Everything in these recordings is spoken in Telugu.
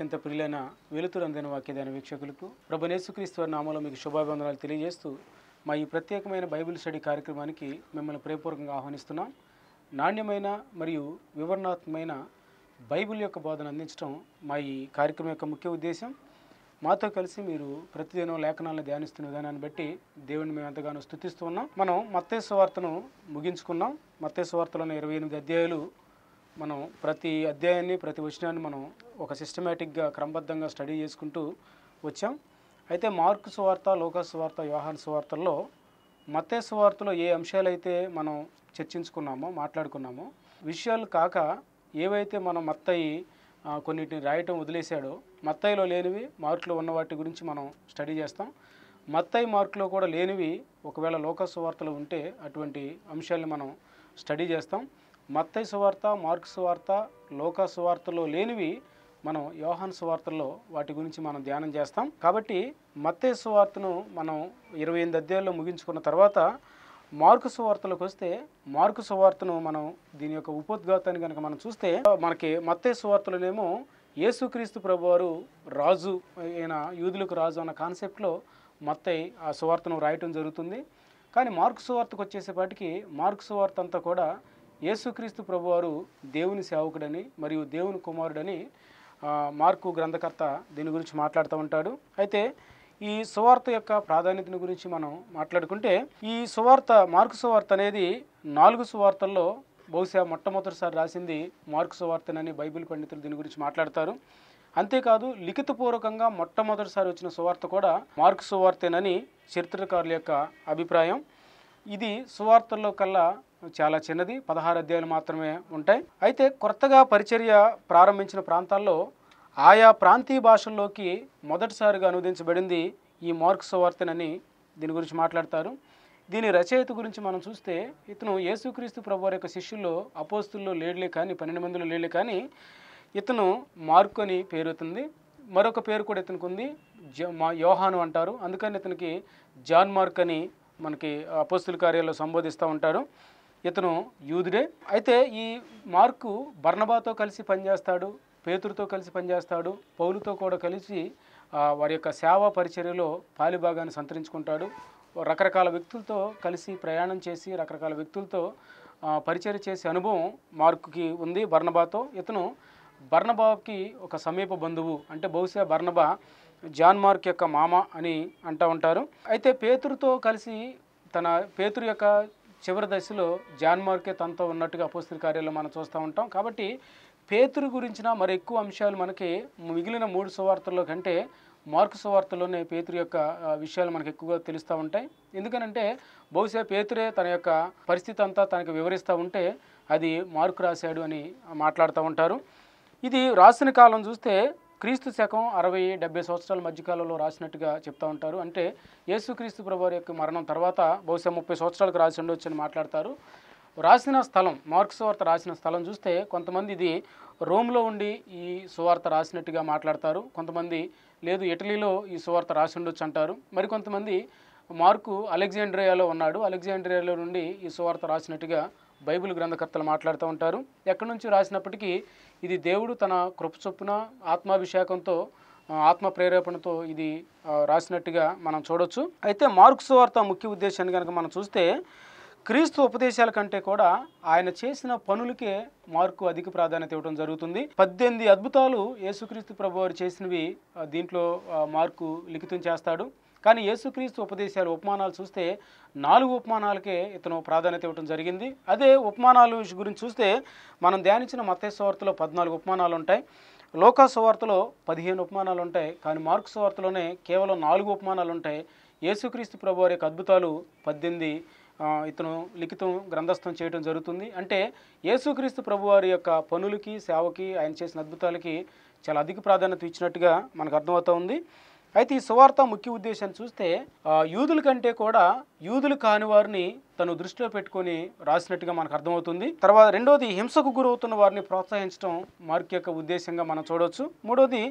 అత్యంత ప్రియులైన వెలుతురు అందిన వాక్యదాన వీక్షకులకు ప్రభు యేసుక్రీస్తు వారి నామంలో మీకు శుభాభివందనాలు తెలియజేస్తూ మా ఈ ప్రత్యేకమైన బైబిల్ స్టడీ కార్యక్రమానికి మిమ్మల్ని ప్రేమపూర్వకంగా ఆహ్వానిస్తున్నాం నాణ్యమైన మరియు వివరణాత్మకమైన బైబిల్ యొక్క బోధన అందించడం మా ఈ కార్యక్రమం యొక్క ముఖ్య ఉద్దేశం మాతో కలిసి మీరు ప్రతిదినం లేఖనాలను ధ్యానిస్తున్న విధానాన్ని బట్టి దేవుడిని మేము ఎంతగానో స్థుతిస్తూ ఉన్నాం మనం మత్తేసు వార్తను ముగించుకున్నాం మత్తేసు వార్తలోని ఇరవై ఎనిమిది అధ్యాయాలు మనం ప్రతి అధ్యాయాన్ని ప్రతి వచనాన్ని మనం ఒక సిస్టమేటిక్గా క్రమబద్ధంగా స్టడీ చేసుకుంటూ వచ్చాం అయితే మార్కు సువార్త లోకా సువార్త యోహాన్ సువార్తల్లో మత్తే సువార్తలో ఏ అంశాలైతే మనం చర్చించుకున్నామో మాట్లాడుకున్నామో విషయాలు కాక ఏవైతే మనం మత్తయి ఆ, కొన్నిటిని రాయటం వదిలేశాడో మత్తయిలో లేనివి మార్కులో ఉన్న వాటి గురించి మనం స్టడీ చేస్తాం మత్తయి మార్కులో కూడా లేనివి ఒకవేళ లోక సువార్తలు ఉంటే అటువంటి అంశాలను మనం స్టడీ చేస్తాం మత్తయి సువార్త మార్క్ సువార్త లోక సువార్తలో లేనివి మనం యోహాన్ సువార్తల్లో వాటి గురించి మనం ధ్యానం చేస్తాం కాబట్టి మత్తయి సువార్తను మనం ఇరవై ఎనిమిది అధ్యాయాల్లో ముగించుకున్న తర్వాత మార్కు సువార్తలకు వస్తే మార్కు సువార్తను మనం దీని యొక్క ఉపోద్ఘాతాన్ని కనుక మనం చూస్తే మనకి మత్తే సువార్తలోనేమో యేసుక్రీస్తు ప్రభువారు రాజు అయిన యూదులకు రాజు అన్న కాన్సెప్ట్లో మత్తయి ఆ సువార్తను రాయటం జరుగుతుంది కానీ మార్కు సువార్తకు వచ్చేసేపాటికి మార్కు సువార్త అంతా కూడా యేసుక్రీస్తు ప్రభువారు దేవుని సేవకుడని మరియు దేవుని కుమారుడని ఆ, మార్కు గ్రంథకర్త దీని గురించి మాట్లాడుతూ ఉంటాడు అయితే ఈ సువార్త యొక్క ప్రాధాన్యతను గురించి మనం మాట్లాడుకుంటే ఈ సువార్త మార్కు సువార్త అనేది నాలుగు సువార్తల్లో బహుశా మొట్టమొదటిసారి రాసింది మార్కు సువార్తనని బైబిల్ పండితులు దీని గురించి మాట్లాడతారు అంతేకాదు లిఖితపూర్వకంగా మొట్టమొదటిసారి వచ్చిన సువార్త కూడా మార్కు సువార్తేనని చరిత్రకారుల యొక్క అభిప్రాయం ఇది సువార్తల్లో కల్లా చాలా చిన్నది పదహారు అధ్యాయులు మాత్రమే ఉంటాయి అయితే కొత్తగా పరిచర్య ప్రారంభించిన ప్రాంతాల్లో ఆయా ప్రాంతీయ భాషల్లోకి మొదటిసారిగా అనువదించబడింది ఈ మార్క్ సువార్తెనని దీని గురించి మాట్లాడతారు దీని రచయిత గురించి మనం చూస్తే ఇతను యేసుక్రీస్తు ప్రభు వారి యొక్క శిష్యుల్లో అపోస్తుల్లో లేడులే కానీ పన్నెండు మందిలో లేడులే కానీ ఇతను మార్కు అని పేరు అవుతుంది మరొక పేరు కూడా ఇతనికి ఉంది జ మా యోహాను అంటారు అందుకని ఇతనికి జాన్ మార్క్ అని మనకి అపోస్తుల కార్యాల్లో సంబోధిస్తూ ఉంటారు ఇతను యూదుడే అయితే ఈ మార్కు బర్నబాతో కలిసి పనిచేస్తాడు పేతురుతో కలిసి పనిచేస్తాడు పౌలుతో కూడా కలిసి ఆ, వారి యొక్క సేవా పరిచర్యలో పాలిభాగాన్ని సంతరించుకుంటాడు రకరకాల వ్యక్తులతో కలిసి ప్రయాణం చేసి రకరకాల వ్యక్తులతో ఆ, పరిచర్య చేసే అనుభవం మార్కుకి ఉంది బర్నబాతో ఇతను బర్నబాకి ఒక సమీప బంధువు అంటే బహుశా బర్నబా జాన్ మార్క్ యొక్క మామ అని అంటూ ఉంటారు అయితే పేతురుతో కలిసి తన పేతురు యొక్క చివరి దశలో జాన్ మార్కే తనతో ఉన్నట్టుగా అపోస్తుల కార్యాల్లో మనం చూస్తూ ఉంటాం కాబట్టి పేతురు గురించిన మరి ఎక్కువ అంశాలు మనకి మిగిలిన మూడు సువార్తల్లో కంటే మార్కు సువార్తలోనే పేతురు యొక్క ఆ, విషయాలు మనకు ఎక్కువగా తెలుస్తూ ఉంటాయి ఎందుకనంటే బహుశా పేతురే తన యొక్క పరిస్థితి అంతా తనకు వివరిస్తూ ఉంటే అది మార్కు రాశాడు అని మాట్లాడుతూ ఉంటారు ఇది రాసిన కాలం చూస్తే క్రీస్తు శకం అరవై డెబ్బై సంవత్సరాల మధ్యకాలంలో రాసినట్టుగా చెప్తా ఉంటారు అంటే యేసుక్రీస్తు ప్రభు యొక్క మరణం తర్వాత బహుశా ముప్పై సంవత్సరాలకు రాసి ఉండొచ్చు అని మాట్లాడతారు రాసిన స్థలం మార్క్ సువార్త రాసిన స్థలం చూస్తే కొంతమంది ఇది రోమ్లో ఉండి ఈ సువార్త రాసినట్టుగా మాట్లాడతారు కొంతమంది లేదు ఇటలీలో ఈ సువార్త రాసి ఉండొచ్చు అంటారు మరికొంతమంది మార్కు అలెగ్జాండ్రియాలో ఉన్నాడు అలెగ్జాండ్రియాలో నుండి ఈ సువార్త రాసినట్టుగా బైబిల్ గ్రంథకర్తలు మాట్లాడుతూ ఉంటారు ఎక్కడి నుంచి రాసినప్పటికీ ఇది దేవుడు తన కృప చొప్పున ఆత్మాభిషేకంతో ఆ, ఆత్మ ప్రేరేపణతో ఇది ఆ, రాసినట్టుగా మనం చూడొచ్చు అయితే మార్కు సువార్త ముఖ్య ఉద్దేశాన్ని కనుక మనం చూస్తే క్రీస్తు ఉపదేశాల కంటే కూడా ఆయన చేసిన పనులకే మార్కు అధిక ప్రాధాన్యత ఇవ్వడం జరుగుతుంది పద్దెనిమిది అద్భుతాలు యేసుక్రీస్తు ప్రభు వారు చేసినవి ఆ, దీంట్లో ఆ, మార్కు లిఖితం చేస్తాడు కానీ యేసుక్రీస్తు ఉపదేశాలు ఉపమానాలు చూస్తే నాలుగు ఉపమానాలకే ఇతను ప్రాధాన్యత ఇవ్వడం జరిగింది అదే ఉపమానాలు గురించి చూస్తే మనం ధ్యానించిన మత్తే సువార్తలో పద్నాలుగు ఉపమానాలు ఉంటాయి లోకా సువార్తలో పదిహేను ఉపమానాలు ఉంటాయి కానీ మార్కు సువార్తలోనే కేవలం నాలుగు ఉపమానాలు ఉంటాయి యేసుక్రీస్తు ప్రభు వారి యొక్క అద్భుతాలు పద్దెనిమిది ఆ, ఇతను లిఖితం గ్రంథస్థం చేయడం జరుగుతుంది అంటే యేసుక్రీస్తు ప్రభు వారి యొక్క పనులకి సేవకి ఆయన చేసిన అద్భుతాలకి చాలా అధిక ప్రాధాన్యత ఇచ్చినట్టుగా మనకు అర్థమవుతా ఉంది అయితే ఈ సువార్త ముఖ్య ఉద్దేశాన్ని చూస్తే ఆ, యూదుల కంటే కూడా యూదులు కాని వారిని తను దృష్టిలో పెట్టుకొని రాసినట్టుగా మనకు అర్థమవుతుంది తర్వాత రెండోది హింసకు గురవుతున్న వారిని ప్రోత్సహించడం మార్క్ యొక్క ఉద్దేశంగా మనం చూడవచ్చు మూడోది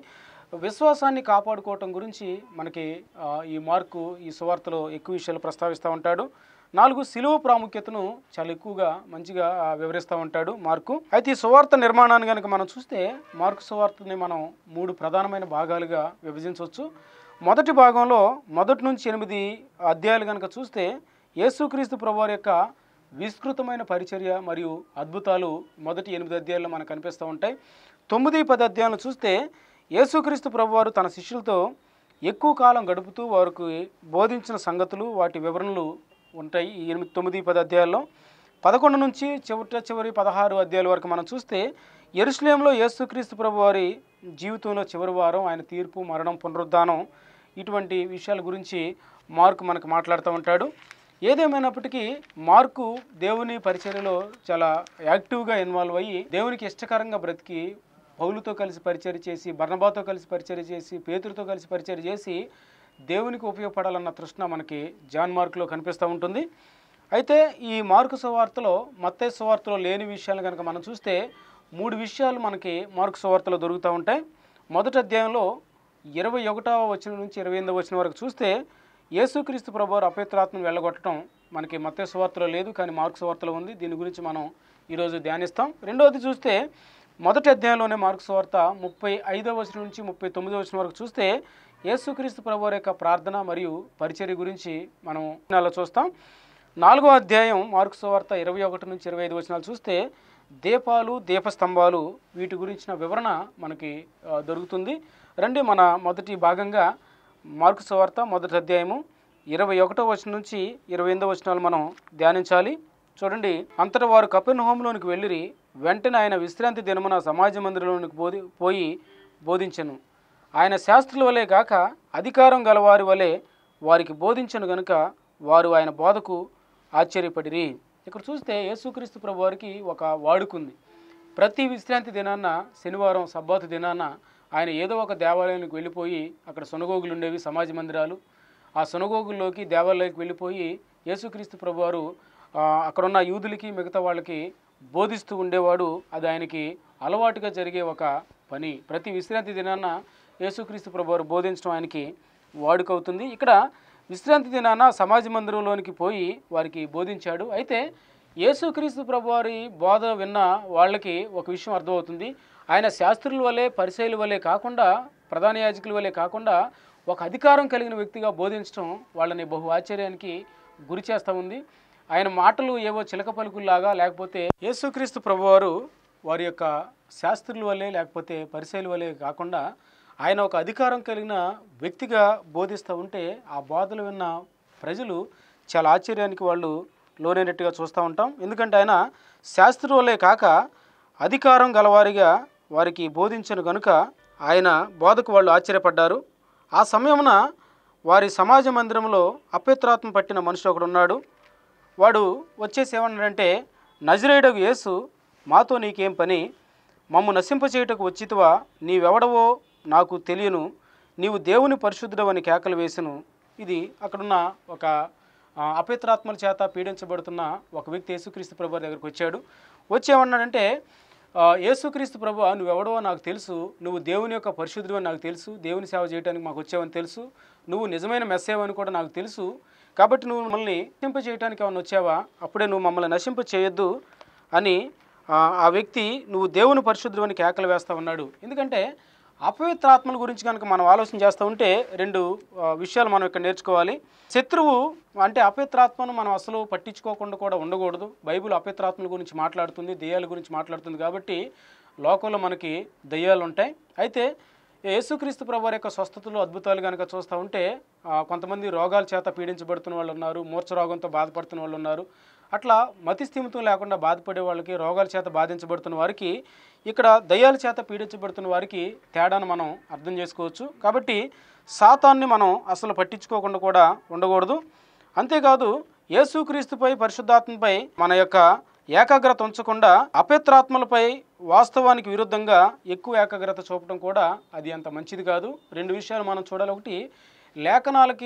విశ్వాసాన్ని కాపాడుకోవటం గురించి మనకి ఆ, ఈ మార్కు ఈ సువార్తలో ఎక్కువ విషయాలు ప్రస్తావిస్తూ ఉంటాడు నాలుగు సిలువ ప్రాముఖ్యతను చాలా ఎక్కువగా మంచిగా ఆ, వివరిస్తూ ఉంటాడు మార్కు అయితే ఈ సువార్త నిర్మాణాన్ని కనుక మనం చూస్తే మార్కు సువార్తని మనం మూడు ప్రధానమైన భాగాలుగా విభజించవచ్చు మొదటి భాగంలో మొదటి నుంచి ఎనిమిది అధ్యాయాలు కనుక చూస్తే యేసుక్రీస్తు ప్రభువారి యొక్క విస్తృతమైన పరిచర్య మరియు అద్భుతాలు మొదటి ఎనిమిది అధ్యాయాల్లో మనకు కనిపిస్తూ ఉంటాయి తొమ్మిది పది అధ్యాయాలను చూస్తే యేసుక్రీస్తు ప్రభువారు తన శిష్యులతో ఎక్కువ కాలం గడుపుతూ వారికి బోధించిన సంగతులు వాటి వివరణలు ఉంటాయి ఈ ఎనిమిది తొమ్మిది పది అధ్యాయాల్లో పదకొండు నుంచి చివరి చివరి పదహారు అధ్యాయాల వరకు మనం చూస్తే ఎరుసలేంలో యేసుక్రీస్తు ప్రభు వారి జీవితంలో చివరి వారం ఆయన తీర్పు మరణం పునరుద్ధానం ఇటువంటి విషయాల గురించి మార్కు మనకు మాట్లాడుతూ ఉంటాడు ఏదేమైనప్పటికీ మార్కు దేవుని పరిచర్యలో చాలా యాక్టివ్గా ఇన్వాల్వ్ అయ్యి దేవునికి ఇష్టకరంగా బ్రతికి పౌలుతో కలిసి పరిచర్య చేసి బర్నబాతో కలిసి పరిచర్య చేసి పేతురుతో కలిసి పరిచర్య చేసి దేవునికి ఉపయోగపడాలన్న తృష్ణ మనకి జాన్ మార్కులో కనిపిస్తూ ఉంటుంది అయితే ఈ మార్కు సువార్తలో మత్తే సువార్తలో లేని విషయాలు కనుక మనం చూస్తే మూడు విషయాలు మనకి మార్కు సువార్తలో దొరుకుతూ ఉంటాయి మొదటి అధ్యాయంలో ఇరవై ఒకటవ వచనం నుంచి ఇరవై ఎనిమిదవ వచనం వరకు చూస్తే యేసుక్రీస్తు ప్రభువారు అపవిత్రాత్మను వెళ్ళగొట్టడం మనకి మత్తే సువార్తలో లేదు కానీ మార్కు సువార్తలో ఉంది దీని గురించి మనం ఈరోజు ధ్యానిస్తాం రెండవది చూస్తే మొదటి అధ్యాయంలోనే మార్కు సువార్త ముప్పై ఐదవ వచనం నుంచి ముప్పై తొమ్మిదవ వచనం వరకు చూస్తే యేసుక్రీస్తు ప్రభువారి యొక్క ప్రార్థన మరియు పరిచర్య గురించి మనం అలా చూస్తాం నాలుగో అధ్యాయం మార్కు సువార్త ఇరవై ఒకటి నుంచి ఇరవై ఐదు వచనాలు చూస్తే దీపాలు దీపస్తంభాలు వీటి గురించిన వివరణ మనకి ఆ, దొరుకుతుంది రండి మన మొదటి భాగంగా మార్కు సువార్త మొదటి అధ్యాయము ఇరవై ఒకటో వచనం నుంచి ఇరవై ఎనిమిదో వచనాలు మనం ధ్యానించాలి చూడండి అంతటా వారు కపెన్ హోంలోనికి వెళ్ళిరి వెంటనే ఆయన విశ్రాంతి దినమున సమాజ మందిరంలోనికి బోధి పోయి బోధించెను ఆయన శాస్త్రుల వలె కాక అధికారం గలవారి వలె వారికి బోధించను గనుక వారు ఆయన బోధకు ఆశ్చర్యపడిరి ఇక్కడ చూస్తే యేసుక్రీస్తు ప్రభు వారికి ఒక వాడుకుంది ప్రతి విశ్రాంతి దినాన్న శనివారం సబ్బాతు దినాన ఆయన ఏదో ఒక దేవాలయానికి వెళ్ళిపోయి అక్కడ సునగోగులు ఉండేవి సమాజ మందిరాలు ఆ సునగోగుల్లోకి దేవాలయానికి వెళ్ళిపోయి యేసుక్రీస్తు ప్రభువారు ఆ, అక్కడున్న యూదులకి మిగతా వాళ్ళకి బోధిస్తూ ఉండేవాడు అది ఆయనకి అలవాటుగా జరిగే ఒక పని ప్రతి విశ్రాంతి దినాన యేసుక్రీస్తు ప్రభువారు బోధించడం ఆయనకి వాడుకవుతుంది ఇక్కడ విశ్రాంతి దినాన సమాజ మందిరంలోనికి పోయి వారికి బోధించాడు అయితే యేసుక్రీస్తు ప్రభువారి బోధ విన్న వాళ్ళకి ఒక విషయం అర్థమవుతుంది ఆయన శాస్త్రుల వలె పరిశైల వలె కాకుండా ప్రధాన యాజకుల వలె కాకుండా ఒక అధికారం కలిగిన వ్యక్తిగా బోధించడం వాళ్ళని బహు ఆశ్చర్యానికి గురి చేస్తూ ఉంది ఆయన మాటలు ఏవో చిలక పలుకుల్లాగా లేకపోతే యేసుక్రీస్తు ప్రభువారు వారి యొక్క శాస్త్రుల వలె లేకపోతే పరిశైల వలె కాకుండా ఆయన ఒక అధికారం కలిగిన వ్యక్తిగా బోధిస్తూ ఉంటే ఆ బోధలు విన్న ప్రజలు చాలా ఆశ్చర్యానికి వాళ్ళు లోనైనట్టుగా చూస్తూ ఉంటాం ఎందుకంటే ఆయన శాస్త్రుల వలె కాక అధికారం గలవారిగా వారికి బోధించను కనుక ఆయన బోధకు వాళ్ళు ఆశ్చర్యపడ్డారు ఆ సమయమున వారి సమాజ మందిరంలో అపవిత్రాత్మ పట్టిన మనిషి ఒకడు ఉన్నాడు వాడు వచ్చేసి ఏమన్నాడంటే నజరేయుడకు యేసు మాతో నీకేం పని మమ్ము నశింపచేయుటకు వచ్చితివా నీవెవడవో నాకు తెలియను నీవు దేవుని పరిశుద్ధుడవని కేకలు వేసెను ఇది అక్కడున్న ఒక ఆ, అపవిత్రాత్మల చేత పీడించబడుతున్న ఒక వ్యక్తి యేసుక్రీస్తు ప్రభు దగ్గరికి వచ్చాడు వచ్చి ఏమన్నాడంటే ఆ, యేసుక్రీస్తు ప్రభు నువ్వెవడవో నాకు తెలుసు నువ్వు దేవుని యొక్క పరిశుద్ధుడు నాకు తెలుసు దేవుని సేవ చేయడానికి మాకు వచ్చావని తెలుసు నువ్వు నిజమైన మెస్సేవని కూడా నాకు తెలుసు కాబట్టి నువ్వు మమ్మల్ని నశింప చేయడానికి ఏమైనా వచ్చావా అప్పుడే నువ్వు మమ్మల్ని నశింప చేయొద్దు అని ఆ, ఆ వ్యక్తి నువ్వు దేవుని పరిశుద్ధుడు అని కేకలు వేస్తా ఉన్నాడు ఎందుకంటే అపవిత్రాత్మల గురించి కనుక మనం ఆలోచన చేస్తూ ఉంటే రెండు ఆ, విషయాలు మనం ఇక్కడ నేర్చుకోవాలి శత్రువు అంటే అపవిత్రాత్మను మనం అసలు పట్టించుకోకుండా కూడా ఉండకూడదు బైబిల్ అపవిత్రాత్మల గురించి మాట్లాడుతుంది దెయ్యాల గురించి మాట్లాడుతుంది కాబట్టి లోకంలో మనకి దెయ్యాలు ఉంటాయి అయితే యేసుక్రీస్తు ప్రభు యొక్క స్వస్థతలు అద్భుతాలు కనుక చూస్తూ ఉంటే ఆ, కొంతమంది రోగాల చేత పీడించబడుతున్న వాళ్ళు ఉన్నారు మూర్ఛ రోగంతో బాధపడుతున్న వాళ్ళు ఉన్నారు అట్లా మతి స్థిమితం లేకుండా బాధపడే వాళ్ళకి రోగాల చేత బాధించబడుతున్న వారికి ఇక్కడ దయ్యాల చేత పీడించబడుతున్న వారికి తేడాను మనం అర్థం చేసుకోవచ్చు కాబట్టి సాతాన్ని మనం అసలు పట్టించుకోకుండా కూడా ఉండకూడదు అంతేకాదు యేసుక్రీస్తుపై పరిశుద్ధాత్మపై మన యొక్క ఏకాగ్రత ఉంచకుండా అపవిత్రాత్మలపై వాస్తవానికి విరుద్ధంగా ఎక్కువ ఏకాగ్రత చూపడం కూడా అది అంత మంచిది కాదు రెండు విషయాలు మనం చూడాలి ఒకటి లేఖనాలకి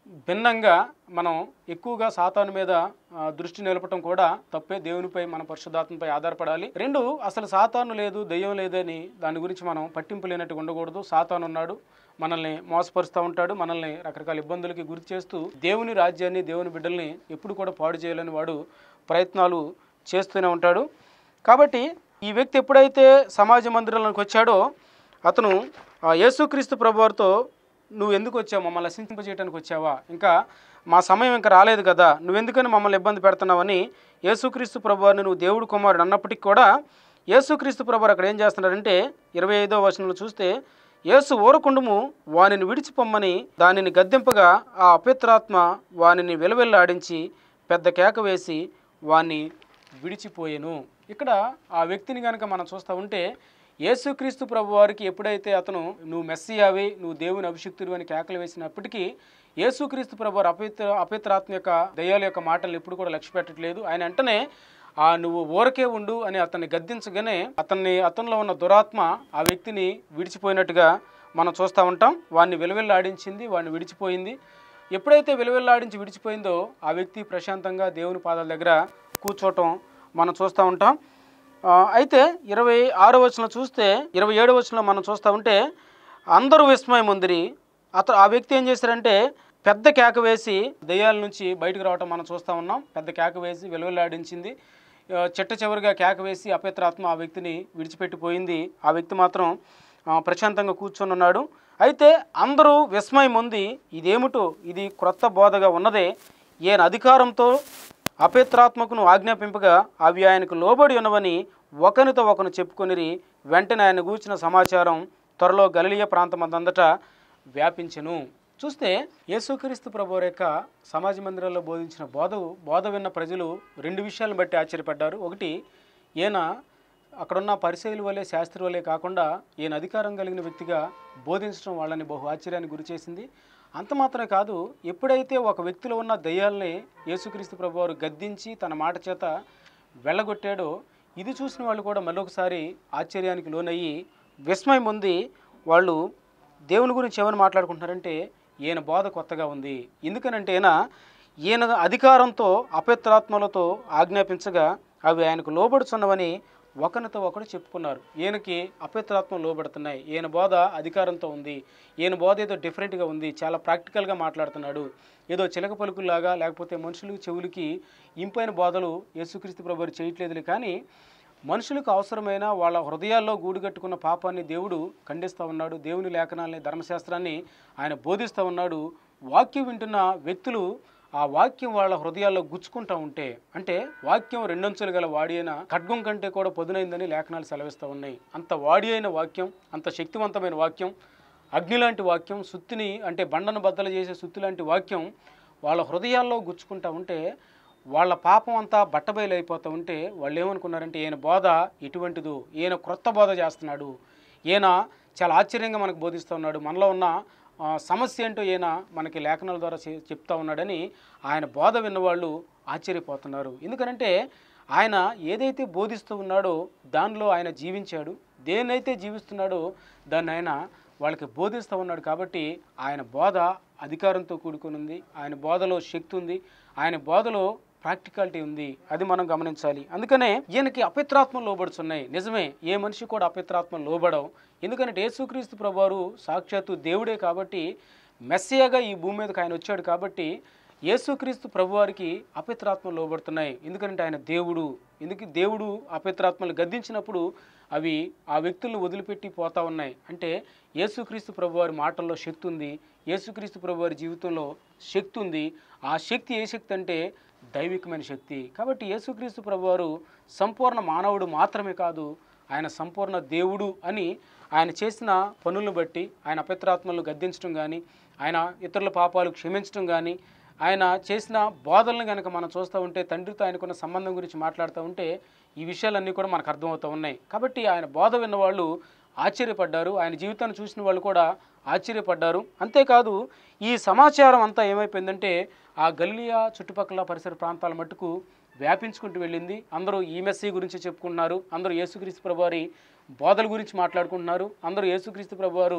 భిన్నంగా మనం ఎక్కువగా సాతాను మీద ఆ, దృష్టి నిలపటం కూడా తప్పే దేవునిపై మన పరిశుద్ధాత్మపై ఆధారపడాలి రెండు అసలు సాతాను లేదు దెయ్యం లేదని దాని గురించి మనం పట్టింపు లేనట్టు ఉండకూడదు సాతాను ఉన్నాడు మనల్ని మోసపరుస్తూ ఉంటాడు మనల్ని రకరకాల ఇబ్బందులకి గురి చేస్తూ దేవుని రాజ్యాన్ని దేవుని బిడ్డల్ని ఎప్పుడు కూడా పాడు చేయాలని వాడు ప్రయత్నాలు చేస్తూనే ఉంటాడు కాబట్టి ఈ వ్యక్తి ఎప్పుడైతే సమాజ మందిరంలోకి వచ్చాడో అతను ఆ యేసుక్రీస్తు ప్రభువారితో నువ్వు ఎందుకు వచ్చావు మమ్మల్ని నశింపజేయడానికి వచ్చావా ఇంకా మా సమయం ఇంకా రాలేదు కదా నువ్వెందుకని మమ్మల్ని ఇబ్బంది పెడుతున్నావని యేసుక్రీస్తు ప్రభువారిని నువ్వు దేవుడు కుమారుడు అన్నప్పటికీ కూడా యేసుక్రీస్తు ప్రభువారు అక్కడ ఏం చేస్తున్నాడంటే ఇరవై ఐదో వచనంలో చూస్తే యేసు ఊరకుండుము వానిని విడిచిపొమ్మని దానిని గద్దెంపగా ఆ అపవిత్రాత్మ వానిని వెలువెల్లాడించి పెద్ద కేక వేసి వాణ్ణి విడిచిపోయెను ఇక్కడ ఆ వ్యక్తిని కనుక మనం చూస్తూ ఉంటే యేసుక్రీస్తు ప్రభు వారికి ఎప్పుడైతే అతను నువ్వు మెస్సియావి నువ్వు దేవుని అభిషిక్తుడు అని కేకలు వేసినప్పటికీ యేసుక్రీస్తు ప్రభు వారు అపవిత్ర అపవిత్రాత్మ యొక్క దయ్యాల యొక్క మాటలు ఎప్పుడు కూడా లక్ష్య పెట్టట్లేదు ఆయన వెంటనే ఆ నువ్వు ఊరకే ఉండు అని అతన్ని గద్దించగానే అతన్ని అతనిలో ఉన్న దురాత్మ ఆ వ్యక్తిని విడిచిపోయినట్టుగా మనం చూస్తూ ఉంటాం వాడిని వెలువెల్లాడించింది వాడిని విడిచిపోయింది ఎప్పుడైతే వెలువెల్లాడించి విడిచిపోయిందో ఆ వ్యక్తి ప్రశాంతంగా దేవుని పాదాల దగ్గర కూర్చోవటం మనం చూస్తూ ఉంటాం ఆ, అయితే ఇరవై ఆరో వచనం చూస్తే ఇరవై ఏడో వచనంలో మనం చూస్తూ ఉంటే అందరూ విస్మయం ఉందిరి అతను ఆ వ్యక్తి ఏం చేశారంటే పెద్ద కేక వేసి దెయ్యాల నుంచి బయటకు రావటం మనం చూస్తూ ఉన్నాం పెద్ద కేక వేసి వెలువెల్లాడించింది ఆ, చిట్ట చివరిగా కేక వేసి అపవిత్రాత్మ ఆ వ్యక్తిని విడిచిపెట్టిపోయింది ఆ వ్యక్తి మాత్రం ఆ, ప్రశాంతంగా కూర్చొని ఉన్నాడు అయితే అందరూ విస్మయం ఉంది ఇదేమిటో ఇది క్రొత్త బోధగా ఉన్నదే ఈయన అధికారంతో అపవిత్రాత్మకును ఆజ్ఞాపింపగా అవి ఆయనకు లోబడి ఉన్నవని ఒకనితో ఒకను చెప్పుకొనిరి వెంటనే ఆయన గూర్చిన సమాచారం త్వరలో గలిలియ ప్రాంతమందంతటా వ్యాపించెను చూస్తే యేసుక్రీస్తు ప్రభు యొక్క సమాజ మందిరాల్లో బోధించిన బోధ బోధ విన్న ప్రజలు రెండు విషయాలను బట్టి ఆశ్చర్యపడ్డారు ఒకటి ఈయన అక్కడున్న పరిశైలు వలె శాస్త్రి వలె కాకుండా ఈయన అధికారం కలిగిన వ్యక్తిగా బోధించడం వాళ్ళని బహు ఆశ్చర్యానికి గురిచేసింది అంత మాత్రమే కాదు ఎప్పుడైతే ఒక వ్యక్తిలో ఉన్న దయ్యాల్ని యేసుక్రీస్తు ప్రభు వారు గద్దించి తన మాట చేత వెళ్ళగొట్టాడో ఇది చూసిన వాళ్ళు కూడా మరొకసారి ఆశ్చర్యానికి లోనయ్యి విస్మయం ఉంది వాళ్ళు దేవుని గురించి ఏమని మాట్లాడుకుంటున్నారంటే ఈయన బోధ కొత్తగా ఉంది ఎందుకనంటే ఈయన ఈయన అధికారంతో అపవిత్రాత్మలతో ఆజ్ఞాపించగా అవి ఆయనకు లోబడుచున్నవని ఒకరితో ఒకడు చెప్పుకున్నారు ఈయనకి అపవిత్రాత్మ లోబడుతున్నాయి ఈయన బోధ అధికారంతో ఉంది ఈయన బోధ ఏదో డిఫరెంట్గా ఉంది చాలా ప్రాక్టికల్గా మాట్లాడుతున్నాడు ఏదో చిలక పలుకుల్లాగా లేకపోతే మనుషులు చెవులకి ఇంపైన బోధలు యేసుక్రీస్తు ప్రభు చేయట్లేదులే కానీ మనుషులకు అవసరమైన వాళ్ళ హృదయాల్లో గూడు కట్టుకున్న పాపాన్ని దేవుడు ఖండిస్తూ ఉన్నాడు దేవుని లేఖనాల్ని ధర్మశాస్త్రాన్ని ఆయన బోధిస్తూ ఉన్నాడు వాక్యం వింటున్న వ్యక్తులు ఆ వాక్యం వాళ్ళ హృదయాల్లో గుచ్చుకుంటూ ఉంటే అంటే వాక్యం రెండంచులు గల వాడి అయిన ఖడ్గం కంటే కూడా పొదునైందని లేఖనాలు సెలవిస్తూ ఉన్నాయి అంత వాడి అయిన వాక్యం అంత శక్తివంతమైన వాక్యం అగ్ని లాంటి వాక్యం సుత్తిని అంటే బండను బద్దలు చేసే సుత్తి లాంటి వాక్యం వాళ్ళ హృదయాల్లో గుచ్చుకుంటా ఉంటే వాళ్ళ పాపం అంతా బట్టబయలైపోతూ ఉంటే వాళ్ళు ఏమనుకున్నారంటే ఈయన బోధ ఇటువంటిదో ఈయన క్రొత్త బోధ చేస్తున్నాడు ఈయన చాలా ఆశ్చర్యంగా మనకు బోధిస్తూ ఉన్నాడు మనలో ఉన్న ఆ, సమస్య ఏంటో ఈయన మనకి లేఖనాల ద్వారా చె- చెప్తా ఉన్నాడని ఆయన బోధ విన్నవాళ్ళు ఆశ్చర్యపోతున్నారు ఎందుకనంటే ఆయన ఏదైతే బోధిస్తూ ఉన్నాడో దానిలో ఆయన జీవించాడు దేన్నైతే జీవిస్తున్నాడో దాన్ని ఆయన వాళ్ళకి బోధిస్తూ ఉన్నాడు కాబట్టి ఆయన బోధ అధికారంతో కూడుకుని ఉంది ఆయన బోధలో శక్తి ఉంది ఆయన బోధలో ప్రాక్టికాలిటీ ఉంది అది మనం గమనించాలి అందుకనే ఈయనకి అపిత్రాత్మ లోబడుతున్నాయి నిజమే ఏ మనిషి కూడా అపిత్రాత్మ లోబడవు ఎందుకంటే యేసుక్రీస్తు ప్రభువారు సాక్షాత్తు దేవుడే కాబట్టి మెస్సియాగా ఈ భూమి మీదకి ఆయన వచ్చాడు కాబట్టి యేసుక్రీస్తు ప్రభువారికి అపిత్రాత్మ లోబడుతున్నాయి ఎందుకంటే ఆయన దేవుడు ఎందుకు దేవుడు అపిత్రాత్మలు గద్దించినప్పుడు అవి ఆ వ్యక్తులను వదిలిపెట్టి పోతా ఉన్నాయి అంటే యేసుక్రీస్తు ప్రభువారి మాటల్లో శక్తి ఉంది యేసుక్రీస్తు ప్రభువారి జీవితంలో శక్తి ఉంది ఆ శక్తి ఏ శక్తి అంటే దైవికమైన శక్తి కాబట్టి యేసుక్రీస్తు ప్రభువారు సంపూర్ణ మానవుడు మాత్రమే కాదు ఆయన సంపూర్ణ దేవుడు అని ఆయన చేసిన పనులను బట్టి ఆయన అపిత్రాత్మలను గద్దించడం కానీ ఆయన ఇతరుల పాపాలు క్షమించడం కానీ ఆయన చేసిన బోధనలు కనుక మనం చూస్తూ ఉంటే తండ్రితో ఆయనకున్న సంబంధం గురించి మాట్లాడుతూ ఉంటే ఈ విషయాలన్నీ కూడా మనకు అర్థమవుతూ ఉన్నాయి కాబట్టి ఆయన బోధ విన్న వాళ్ళు ఆశ్చర్యపడ్డారు ఆయన జీవితాన్ని చూసిన వాళ్ళు కూడా ఆశ్చర్యపడ్డారు అంతేకాదు ఈ సమాచారం అంతా ఏమైపోయిందంటే ఆ గలిలియా చుట్టుపక్కల పరిసర ప్రాంతాల మట్టుకు వ్యాపించుకుంటూ వెళ్ళింది అందరూ ఈ మెస్సీ గురించి చెప్పుకుంటున్నారు అందరూ యేసుక్రీస్తు ప్రభువారి బోధల గురించి మాట్లాడుకుంటున్నారు అందరూ యేసుక్రీస్తు ప్రభువారు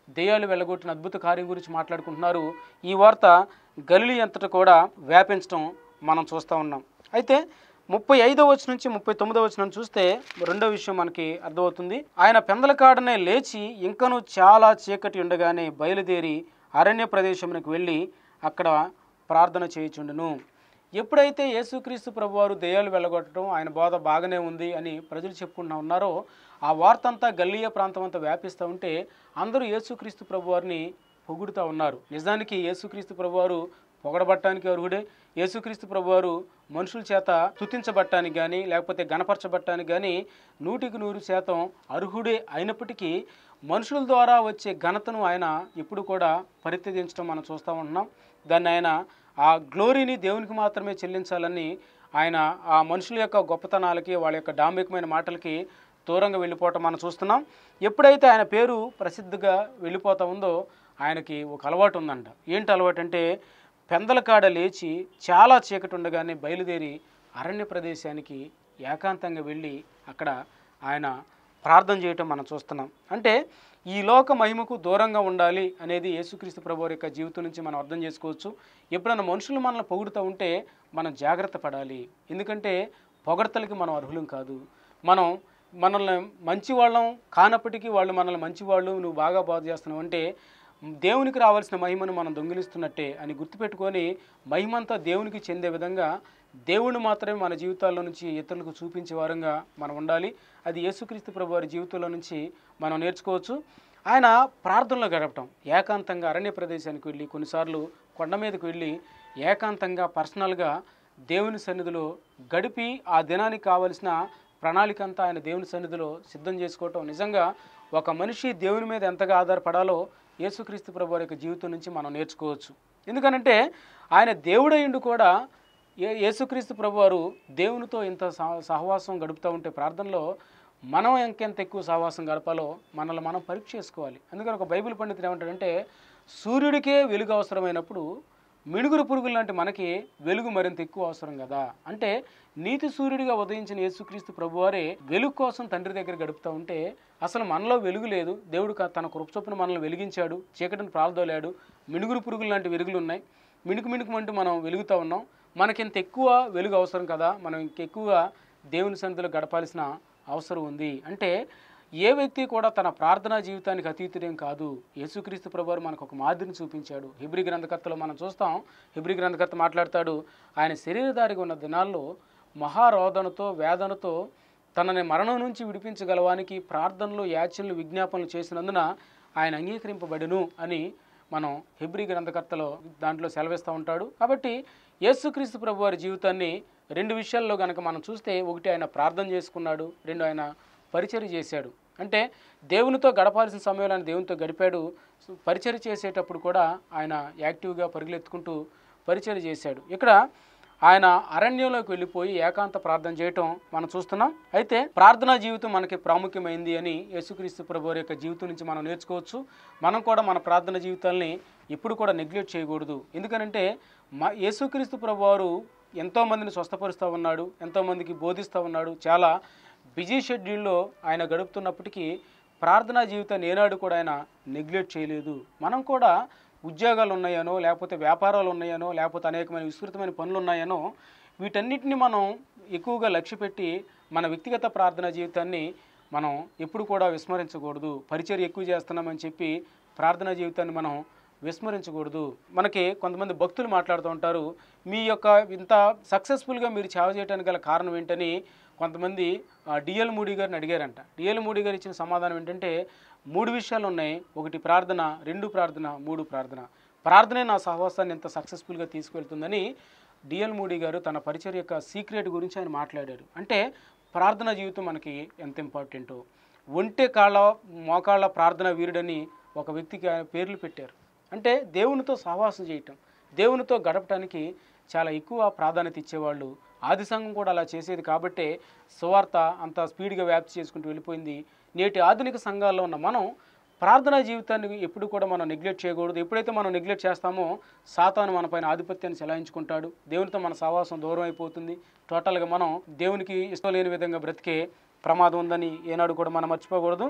దెయ్యాలు వెళ్ళగొట్టిన అద్భుత కార్యం గురించి మాట్లాడుకుంటున్నారు ఈ వార్త గలిలీ అంతటా కూడా వ్యాపించడం మనం చూస్తూ ఉన్నాం అయితే ముప్పై ఐదో వచ్చి నుంచి ముప్పై తొమ్మిదో వచ్చిన చూస్తే రెండో విషయం మనకి అర్థమవుతుంది ఆయన పెందలకాడనే లేచి ఇంకను చాలా చీకటి ఉండగానే బయలుదేరి అరణ్య ప్రదేశమునకు వెళ్ళి అక్కడ ప్రార్థన చేయుచుండును ఎప్పుడైతే యేసుక్రీస్తు ప్రభువారు దెయ్యాలు వెళ్ళగొట్టడం ఆయన బోధ బాగానే ఉంది అని ప్రజలు చెప్పుకుంటూ ఉన్నారో ఆ వార్త అంతా గల్లీయ ప్రాంతం అంతా వ్యాపిస్తూ ఉంటే అందరూ యేసుక్రీస్తు ప్రభువారిని పొగుడుతూ ఉన్నారు నిజానికి యేసుక్రీస్తు ప్రభువారు పొగడబట్టానికి అర్హుడే యేసుక్రీస్తు ప్రభువారు మనుషుల చేత తుతించబట్టానికి కానీ లేకపోతే గణపరచబట్టానికి కానీ నూటికి నూరు శాతం అర్హుడే అయినప్పటికీ మనుషుల ద్వారా వచ్చే ఘనతను ఆయన ఎప్పుడు కూడా పరిత్యజించడం మనం చూస్తూ ఉంటున్నాం దాన్ని ఆయన ఆ గ్లోరీని దేవునికి మాత్రమే చెల్లించాలని ఆయన ఆ మనుషుల యొక్క గొప్పతనాలకి వాళ్ళ యొక్క డాంబికమైన మాటలకి దూరంగా వెళ్ళిపోవటం మనం చూస్తున్నాం ఎప్పుడైతే ఆయన పేరు ప్రసిద్ధిగా వెళ్ళిపోతా ఉందో ఆయనకి ఒక అలవాటు ఉందంట ఏంటి అలవాటు అంటే పెందలకాడ లేచి చాలా చీకటి ఉండగానే బయలుదేరి అరణ్య ప్రదేశానికి ఏకాంతంగా వెళ్ళి అక్కడ ఆయన ప్రార్థన చేయటం మనం చూస్తున్నాం అంటే ఈ లోక మహిమకు దూరంగా ఉండాలి అనేది యేసుక్రీస్తు ప్రభు యొక్క జీవితం నుంచి మనం అర్థం చేసుకోవచ్చు ఎప్పుడైనా మనుషులు మనల్ని పొగుడుతూ ఉంటే మనం జాగ్రత్త పడాలి ఎందుకంటే పొగడతలకి మనం అర్హులం కాదు మనం మనల్ని మంచి వాళ్ళం కానప్పటికీ వాళ్ళు మనల్ని మంచివాళ్ళు నువ్వు బాగా బాధ చేస్తున్నావు అంటే దేవునికి రావాల్సిన మహిమను మనం దొంగిలిస్తున్నట్టే అని గుర్తుపెట్టుకొని మహిమంతా దేవునికి చెందే విధంగా దేవుడు మాత్రమే మన జీవితాల్లో నుంచి ఇతరులకు చూపించే వారంగా మనం ఉండాలి అది యేసుక్రీస్తు ప్రభు వారి జీవితంలో నుంచి మనం నేర్చుకోవచ్చు ఆయన ప్రార్థనలో గడపటం ఏకాంతంగా అరణ్య ప్రదేశానికి వెళ్ళి కొన్నిసార్లు కొండ మీదకి వెళ్ళి ఏకాంతంగా పర్సనల్గా దేవుని సన్నిధిలో గడిపి ఆ దినానికి కావలసిన ప్రణాళిక అంతా ఆయన దేవుని సన్నిధిలో సిద్ధం చేసుకోవటం నిజంగా ఒక మనిషి దేవుని మీద ఎంతగా ఆధారపడాలో యేసుక్రీస్తు ప్రభు వారి యొక్క జీవితం నుంచి మనం నేర్చుకోవచ్చు ఎందుకనంటే ఆయన దేవుడయుండు కూడా ఏ యేసుక్రీస్తు ప్రభు వారు దేవునితో ఇంత సహ- సహవాసం గడుపుతూ ఉంటే ప్రార్థనలో మనం ఇంకెంత ఎక్కువ సహవాసం గడపాలో మనల్ని మనం పరీక్ష చేసుకోవాలి అందుకని ఒక బైబిల్ పండితుడు ఏమంటాడంటే సూర్యుడికే వెలుగు అవసరమైనప్పుడు మిణుగురు పురుగులు లాంటి మనకి వెలుగు మరింత ఎక్కువ అవసరం కదా అంటే నీతి సూర్యుడిగా ఉదయించిన యేసుక్రీస్తు ప్రభువారే వెలుగు కోసం తండ్రి దగ్గర గడుపుతూ ఉంటే అసలు మనలో వెలుగు లేదు దేవుడు కా- తన కృపచొప్పున మనల్ని వెలిగించాడు చీకటిని ప్రాల్దోలాడు మిణుగురు పురుగులు లాంటి వెలుగులు ఉన్నాయి మిణుకు మిణుకుమంటూ మనం వెలుగుతూ ఉన్నాం మనకింత ఎక్కువ వెలుగు అవసరం కదా మనం ఇంకెక్కువగా దేవుని సన్నిధిలో గడపాల్సిన అవసరం ఉంది అంటే ఏ వ్యక్తి కూడా తన ప్రార్థనా జీవితానికి అతీతుడేం కాదు యేసుక్రీస్తు ప్రభువారు మనకు ఒక మాదిరిని చూపించాడు హిబ్రి గ్రంథకర్తలో మనం చూస్తాం హిబ్రి గ్రంథకర్త మాట్లాడతాడు ఆయన శరీరధారిగా ఉన్న దినాల్లో మహారోదనతో వేదనతో తనని మరణం నుంచి విడిపించగలవానికి ప్రార్థనలు యాచనలు విజ్ఞాపనలు చేసినందున ఆయన అంగీకరింపబడును అని మనం హెబ్రి గ్రంథకర్తలో దాంట్లో సెలవిస్తూ ఉంటాడు కాబట్టి యేసుక్రీస్తు ప్రభు వారి జీవితాన్ని రెండు విషయాల్లో కనుక మనం చూస్తే ఒకటి ఆయన ప్రార్థన చేసుకున్నాడు రెండు ఆయన పరిచర్య చేశాడు అంటే దేవునితో గడపాల్సిన సమయంలో ఆయన దేవునితో గడిపాడు పరిచర్య చేసేటప్పుడు కూడా ఆయన యాక్టివ్గా పరుగులెత్తుకుంటూ పరిచర్య చేశాడు ఇక్కడ ఆయన అరణ్యంలోకి వెళ్ళిపోయి ఏకాంత ప్రార్థన చేయటం మనం చూస్తున్నాం అయితే ప్రార్థనా జీవితం మనకి ప్రాముఖ్యమైంది అని యేసుక్రీస్తు ప్రభు వారి యొక్క జీవితం నుంచి మనం నేర్చుకోవచ్చు మనం కూడా మన ప్రార్థన జీవితాల్ని ఎప్పుడు కూడా నెగ్లెక్ట్ చేయకూడదు ఎందుకనంటే మా యేసుక్రీస్తు ప్రభు వారు ఎంతోమందిని స్వస్థపరుస్తూ ఉన్నాడు ఎంతోమందికి బోధిస్తూ ఉన్నాడు చాలా బిజీ షెడ్యూల్లో ఆయన గడుపుతున్నప్పటికీ ప్రార్థనా జీవితాన్ని ఏనాడు కూడా ఆయన నెగ్లెక్ట్ చేయలేదు మనం కూడా ఉద్యోగాలు ఉన్నాయనో లేకపోతే వ్యాపారాలు ఉన్నాయనో లేకపోతే అనేకమైన విస్తృతమైన పనులు ఉన్నాయనో వీటన్నిటిని మనం ఎక్కువగా లక్ష్య పెట్టి మన వ్యక్తిగత ప్రార్థనా జీవితాన్ని మనం ఎప్పుడు కూడా విస్మరించకూడదు పరిచయం ఎక్కువ చేస్తున్నామని చెప్పి ప్రార్థనా జీవితాన్ని మనం విస్మరించకూడదు మనకి కొంతమంది భక్తులు మాట్లాడుతూ ఉంటారు మీ యొక్క ఇంత సక్సెస్ఫుల్గా మీరు సేవ చేయడానికి గల కారణం ఏంటని కొంతమంది డిఎల్ మూడీ గారిని అడిగారంట డిఎల్ మూడీ గారు ఇచ్చిన సమాధానం ఏంటంటే మూడు విషయాలు ఉన్నాయి ఒకటి ప్రార్థన రెండు ప్రార్థన మూడు ప్రార్థన ప్రార్థనే నా సహవాసాన్ని ఎంత సక్సెస్ఫుల్గా తీసుకెళ్తుందని డిఎల్ మూడీ గారు తన పరిచర్ యొక్క సీక్రెట్ గురించి ఆయన మాట్లాడారు అంటే ప్రార్థన జీవితం మనకి ఎంత ఇంపార్టెంటో ఒంటె కాళ్ళ మోకాళ్ళ ప్రార్థన వీరుడని ఒక వ్యక్తికి ఆయన పేర్లు పెట్టారు అంటే దేవునితో సహవాసం చేయటం దేవునితో గడపటానికి చాలా ఎక్కువ ప్రాధాన్యత ఇచ్చేవాళ్ళు ఆది సంఘం కూడా అలా చేసేది కాబట్టే సువార్త అంత స్పీడ్గా వ్యాప్తి చేసుకుంటూ వెళ్ళిపోయింది నేటి ఆధునిక సంఘాల్లో ఉన్న మనం ప్రార్థనా జీవితాన్ని ఎప్పుడు కూడా మనం నెగ్లెక్ట్ చేయకూడదు ఎప్పుడైతే మనం నెగ్లెక్ట్ చేస్తామో సాతాను మన పైన ఆధిపత్యాన్ని చెలాయించుకుంటాడు దేవునితో మన సహవాసం దూరం అయిపోతుంది టోటల్గా మనం దేవునికి ఇష్టం లేని విధంగా బ్రతికే ప్రమాదం ఉందని ఏనాడు కూడా మనం మర్చిపోకూడదు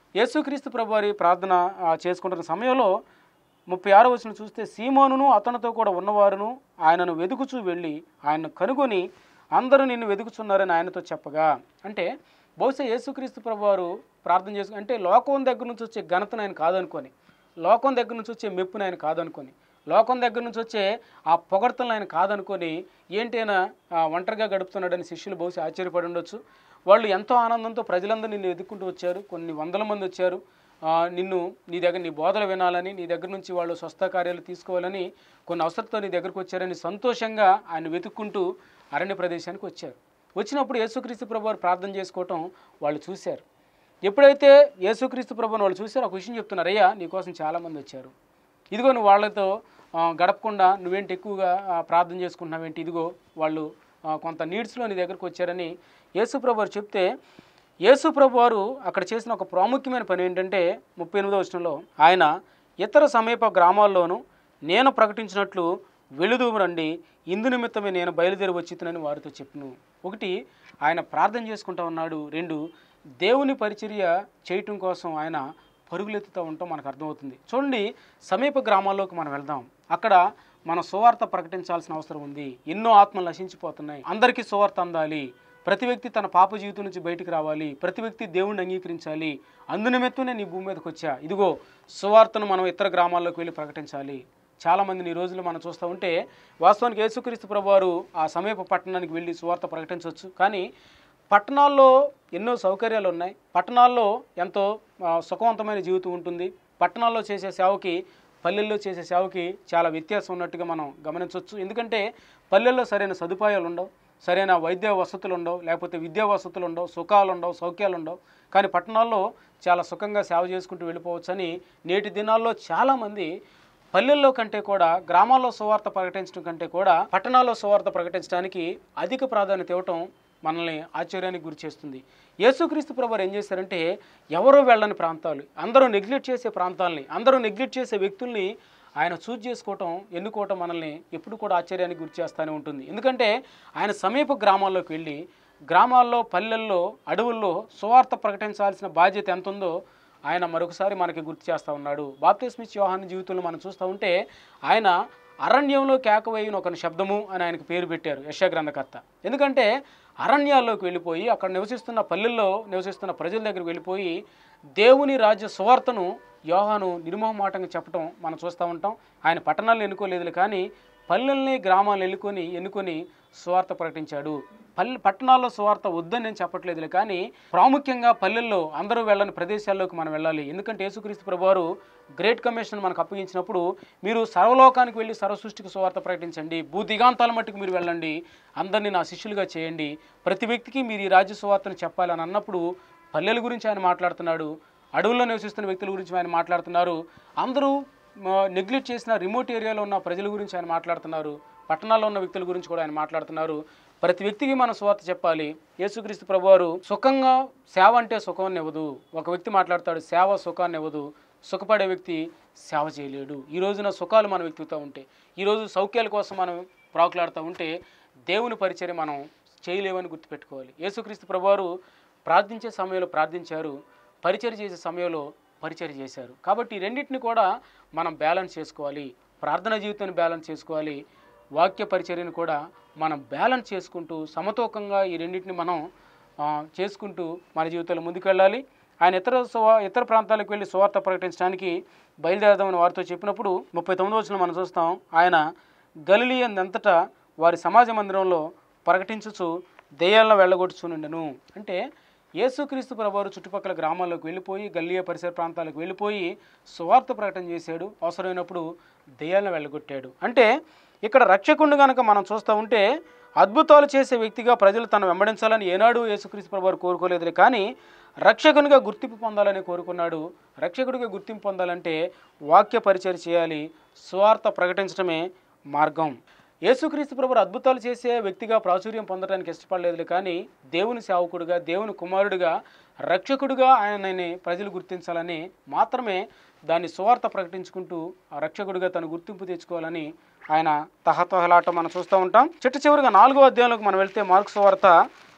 యేసుక్రీస్తు ప్రభు వారి ప్రార్థన ఆ, చేసుకుంటున్న సమయంలో ముప్పై ఆరో వచ్చిన చూస్తే సీమోనును అతనితో కూడా ఉన్నవారును ఆయనను వెతుకుచూ వెళ్ళి ఆయనను కనుగొని అందరూ నిన్ను వెతుకుచున్నారని ఆయనతో చెప్పగా అంటే బహుశా యేసుక్రీస్తు ప్రభు వారు ప్రార్థన చేసు అంటే లోకం దగ్గర నుంచి వచ్చే ఘనతను ఆయన కాదనుకొని లోకం దగ్గర నుంచి వచ్చే మెప్పును ఆయన కాదనుకొని లోకం దగ్గర నుంచి వచ్చే ఆ పొగడ్తలను ఆయన కాదనుకొని ఏంటైనా ఆ, ఒంటరిగా గడుపుతున్నాడని శిష్యులు బహుశా ఆశ్చర్యపడి ఉండొచ్చు వాళ్ళు ఎంతో ఆనందంతో ప్రజలందరూ నిన్ను ఎదుర్కొంటూ వచ్చారు కొన్ని వందల మంది వచ్చారు ఆ, నిన్ను నీ దగ్గర నీ బోధలు వినాలని నీ దగ్గర నుంచి వాళ్ళు స్వస్థ కార్యాలు తీసుకోవాలని కొన్ని అవసరంతో నీ దగ్గరకు వచ్చారని సంతోషంగా ఆయన వెతుక్కుంటూ అరణ్య ప్రదేశానికి వచ్చారు వచ్చినప్పుడు యేసుక్రీస్తు ప్రభు వారు ప్రార్థన చేసుకోవటం వాళ్ళు చూశారు ఎప్పుడైతే యేసుక్రీస్తు ప్రభుని వాళ్ళు చూశారో ఒక విషయం చెప్తున్నారు అయ్యా నీకోసం చాలామంది వచ్చారు ఇదిగో నువ్వు వాళ్ళతో ఆ, గడపకుండా నువ్వేంటి ఎక్కువగా ఆ, ప్రార్థన చేసుకుంటున్నావేంటి ఇదిగో వాళ్ళు ఆ, కొంత నీడ్స్లో నీ దగ్గరకు వచ్చారని యేసుప్రభు వారు చెప్తే యేసుప్రభు వారు అక్కడ చేసిన ఒక ప్రాముఖ్యమైన పని ఏంటంటే ముప్పై ఎనిమిదో వచనంలో ఆయన ఇతర సమీప గ్రామాల్లోనూ నేను ప్రకటించినట్లు వెళుదూము రండి ఇందు నిమిత్తమే నేను బయలుదేరి వచ్చితునని వారితో చెప్పిను ఒకటి ఆయన ప్రార్థన చేసుకుంటా ఉన్నాడు రెండు దేవుని పరిచర్య చేయటం కోసం ఆయన పరుగులెత్తుతూ ఉంటాం మనకు అర్థమవుతుంది చూడండి సమీప గ్రామాల్లోకి మనం వెళ్దాం అక్కడ మన సువార్త ప్రకటించాల్సిన అవసరం ఉంది ఎన్నో ఆత్మలు నశించిపోతున్నాయి అందరికీ సువార్త అందాలి ప్రతి వ్యక్తి తన పాప జీవితం నుంచి బయటికి రావాలి ప్రతి వ్యక్తి దేవుణ్ణి అంగీకరించాలి అందునిమిత్తమే నీ భూమి మీదకి వచ్చా ఇదిగో సువార్తను మనం ఇతర గ్రామాల్లోకి వెళ్ళి ప్రకటించాలి చాలామందిని ఈ రోజులు మనం చూస్తూ ఉంటే వాస్తవానికి యేసుక్రీస్తు ప్రభువారు ఆ సమీప పట్టణానికి వెళ్ళి సువార్త ప్రకటించవచ్చు కానీ పట్టణాల్లో ఎన్నో సౌకర్యాలు ఉన్నాయి పట్టణాల్లో ఎంతో ఆ, సుఖవంతమైన జీవితం ఉంటుంది పట్టణాల్లో చేసే సేవకి పల్లెల్లో చేసే సేవకి చాలా వ్యత్యాసం ఉన్నట్టుగా మనం గమనించవచ్చు ఎందుకంటే పల్లెల్లో సరైన సదుపాయాలు ఉండవు సరైన వైద్య వసతులు ఉండవు లేకపోతే విద్యా వసతులు ఉండవు సుఖాలు ఉండవు సౌఖ్యాలు ఉండవు కానీ పట్టణాల్లో చాలా సుఖంగా సేవ చేసుకుంటూ వెళ్ళిపోవచ్చని నేటి దినాల్లో చాలామంది పల్లెల్లో కంటే కూడా గ్రామాల్లో సువార్త ప్రకటించడం కంటే కూడా పట్టణాల్లో సువార్త ప్రకటించడానికి అధిక ప్రాధాన్యత ఇవ్వటం మనల్ని ఆశ్చర్యానికి గురి చేస్తుంది యేసుక్రీస్తు ప్రభు ఏం చేశారంటే ఎవరో వెళ్ళని ప్రాంతాలు అందరూ నెగ్లెక్ట్ చేసే ప్రాంతాలని అందరూ నెగ్లెక్ట్ చేసే వ్యక్తుల్ని ఆయన చూజ్ చేసుకోవటం ఎన్నుకోవటం మనల్ని ఎప్పుడు కూడా ఆశ్చర్యానికి గురి చేస్తూనే ఉంటుంది ఎందుకంటే ఆయన సమీప గ్రామాల్లోకి వెళ్ళి గ్రామాల్లో పల్లెల్లో అడవుల్లో సువార్త ప్రకటించాల్సిన బాధ్యత ఎంత ఉందో ఆయన మరొకసారి మనకి గుర్తు చేస్తూ ఉన్నాడు బాప్తిస్మిచ్ యోహాన్ జీవితంలో మనం చూస్తూ ఉంటే ఆయన అరణ్యంలో కేకవేయున ఒక శబ్దము అని ఆయనకు పేరు పెట్టారు యశా గ్రంథకర్త ఎందుకంటే అరణ్యాల్లోకి వెళ్ళిపోయి అక్కడ నివసిస్తున్న పల్లెల్లో నివసిస్తున్న ప్రజల దగ్గరికి వెళ్ళిపోయి దేవుని రాజ్య సువార్తను యోహాను నిర్మోహమాటంగా చెప్పడం మనం చూస్తూ ఉంటాం ఆయన పట్టణాలను ఎన్నుకోలేదు కానీ పల్లెల్ని గ్రామాలను ఎన్నుకొని ఎన్నుకొని సువార్త ప్రకటించాడు పల్లె పట్టణాల్లో సువార్త వద్దని నేను చెప్పట్లేదులే కానీ ప్రాముఖ్యంగా పల్లెల్లో అందరూ వెళ్ళని ప్రదేశాల్లోకి మనం వెళ్ళాలి ఎందుకంటే యేసుక్రీస్తు ప్రభువారు గ్రేట్ కమిషన్ మనకు అప్పగించినప్పుడు మీరు సర్వలోకానికి వెళ్ళి సర్వసృష్టికి సువార్త ప్రకటించండి భూ దిగాంతాల మట్టుకు మీరు వెళ్ళండి అందరినీ నా శిష్యులుగా చేయండి ప్రతి వ్యక్తికి మీరు ఈ రాజ్య సువార్తను చెప్పాలని అన్నప్పుడు పల్లెల గురించి ఆయన మాట్లాడుతున్నాడు అడవుల్లో నివసిస్తున్న వ్యక్తుల గురించి ఆయన మాట్లాడుతున్నారు అందరూ నెగ్లెక్ట్ చేసిన రిమోట్ ఏరియాలో ఉన్న ప్రజల గురించి ఆయన మాట్లాడుతున్నారు పట్టణాల్లో ఉన్న వ్యక్తుల గురించి కూడా ఆయన మాట్లాడుతున్నారు ప్రతి వ్యక్తికి మనం స్వార్థ చెప్పాలి యేసుక్రీస్తు ప్రభువారు సుఖంగా సేవ అంటే సుఖాన్ని ఇవ్వదు ఒక వ్యక్తి మాట్లాడతాడు సేవ సుఖాన్ని ఇవ్వదు సుఖపడే వ్యక్తి సేవ చేయలేడు ఈ రోజున సుఖాలు మనం వెతుకుతూ ఉంటే ఈరోజు సౌఖ్యాల కోసం మనం ప్రాకులాడుతూ ఉంటే దేవుని పరిచర్య మనం చేయలేమని గుర్తుపెట్టుకోవాలి యేసుక్రీస్తు ప్రభువారు ప్రార్థించే సమయంలో ప్రార్థించారు పరిచర్య చేసే సమయంలో పరిచర్య చేశారు కాబట్టి ఈ రెండింటిని కూడా మనం బ్యాలెన్స్ చేసుకోవాలి ప్రార్థనా జీవితాన్ని బ్యాలెన్స్ చేసుకోవాలి వాక్య పరిచర్యను కూడా మనం బ్యాలెన్స్ చేసుకుంటూ సమతూకంగా ఈ రెండింటిని మనం ఆ, చేసుకుంటూ మన జీవితంలో ముందుకెళ్ళాలి ఆయన ఇతర సువా ఇతర ప్రాంతాలకు వెళ్ళి సువార్త ప్రకటించడానికి బయలుదేరదామని వారితో చెప్పినప్పుడు ముప్పై తొమ్మిదో వచ్చిన మనం చూస్తాం ఆయన గలిలియందంతటా వారి సమాజ మందిరంలో ప్రకటించుచు దెయ్యాలను వెళ్ళగొట్టుచునుండెను అంటే యేసుక్రీస్తు ప్రభువారు చుట్టుపక్కల గ్రామాల్లోకి వెళ్ళిపోయి గల్లియ పరిసర ప్రాంతాలకు వెళ్ళిపోయి సువార్త ప్రకటన చేశాడు అవసరమైనప్పుడు దెయ్యాలను వెళ్ళగొట్టాడు అంటే ఇక్కడ రక్షకుడిని కనుక మనం చూస్తూ ఉంటే అద్భుతాలు చేసే వ్యక్తిగా ప్రజలు తను వెంబడించాలని ఏనాడు యేసుక్రీస్తు ప్రభువారు కోరుకోలేదు కానీ రక్షకునిగా గుర్తింపు పొందాలని కోరుకున్నాడు రక్షకుడిగా గుర్తింపు పొందాలంటే వాక్య పరిచయం చేయాలి సువార్త ప్రకటించడమే మార్గం యేసుక్రీస్తు ప్రభు అద్భుతాలు చేసే వ్యక్తిగా ప్రాచుర్యం పొందడానికి ఇష్టపడలేదు కానీ దేవుని సేవకుడిగా దేవుని కుమారుడిగా రక్షకుడిగా ఆయనని ప్రజలు గుర్తించాలని మాత్రమే దాన్ని సువార్త ప్రకటించుకుంటూ ఆ రక్షకుడిగా తను గుర్తింపు తెచ్చుకోవాలని ఆయన తహతహలాట మనం చూస్తూ ఉంటాం చిట్ట చివరిగా నాలుగో అధ్యాయంలోకి మనం వెళ్తే మార్క్స్ సువార్త